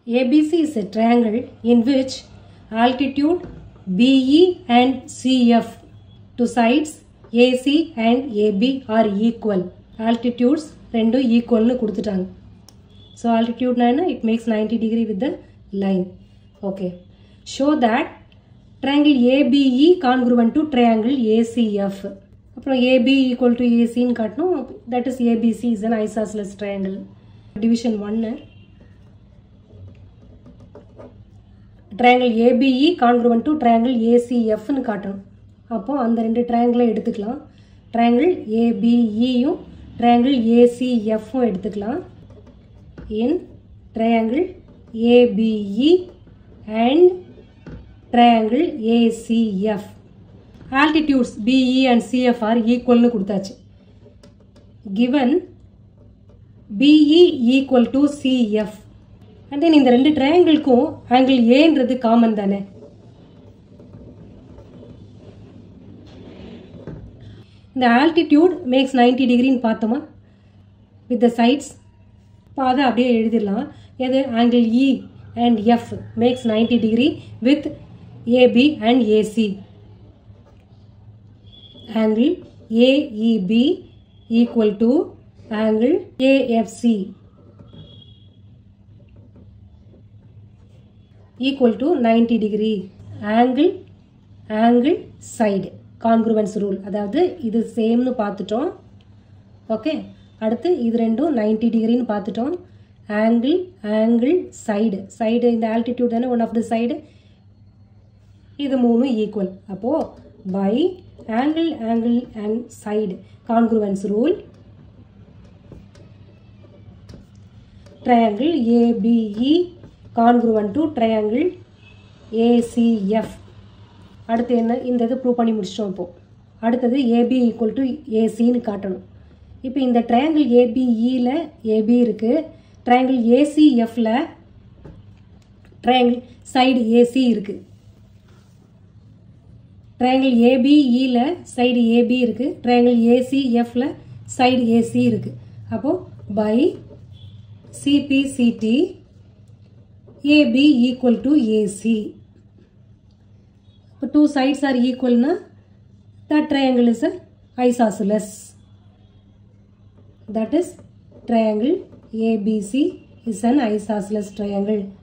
ABC is a triangle in which altitude BE and CF to sides AC and AB are equal. Altitudes ரெண்டும் ஈக்குவல்னு கொடுத்துட்டாங்க so ஆல்டிடியூட்னா என்ன it makes ninety degree with the line okay show that triangle ABE congruent to triangle ACF அப்புறம் AB equal to ஏசின்னு காட்டணும் that is ABC is an isosceles triangle division ஒன்று triangle ABE congruent to triangle ஏசிஎஃப்னு காட்டணும் அப்போது அந்த ரெண்டு ட்ரையாங்கிளை எடுத்துக்கலாம் ட்ரையாங்கிள் ஏபிஇயும் ட்ரையாங்கிள் ஏசிஎஃப்பும் எடுத்துக்கலாம் in triangle ABE and triangle ACF. Altitudes BE and CF are equal னு கொடுத்தாச்சு given BE equal to CF and then இந்த ரெண்டு ட்ரையாங்கிள்க்கும் ஆங்கிள் ஏன்றது காமன் தானே இந்த ஆல்டிடியூட் மேக்ஸ் நைன்டி டிகிரின்னு பார்த்தோமா வித் த சைட்ஸ் இப்போ அதை அப்படியே எழுதிடலாம் எது angle E and F makes ninety degree with AB and AC angle AEB equal to angle AFC equal to ninety degree angle angle side congruence rule அதாவது இது சேம்னு பார்த்துட்டோம் okay அடுத்து இது ரெண்டும் நைன்டி டிகிரின்னு பார்த்துட்டோம் ஆங்கிள் ஆங்கிள் சைடு சைடு இந்த altitude தானே ஒன் ஆஃப் த சைடு இது மூணும் ஈக்குவல் அப்போது by angle angle and side congruence rule triangle ABE congruent to triangle ACF அடுத்து என்ன இந்த இது ப்ரூவ் பண்ணி முடிச்சிட்டோம் இப்போது அடுத்தது ஏபி ஈக்குவல் டு ஏசின்னு காட்டணும் இப்போ இந்த ட்ரையாங்கிள் ஏபிஇயில் ஏபி இருக்குது ட்ரையாங்கிள் ஏசிஎஃப்பில் ட்ரையாங்கிள் சைடு ஏசி இருக்குது ட்ரையாங்கிள் ஏபிஇயில் சைடு ஏபி இருக்குது ட்ரையாங்கிள் ஏசிஎஃப்பில் சைடு ஏசி இருக்குது அப்போது by CPCT AB equal to AC இப்போ டூ சைட்ஸ் ஆர் ஈக்குவல்னா that triangle is a isosceles that is triangle ABC is an isosceles triangle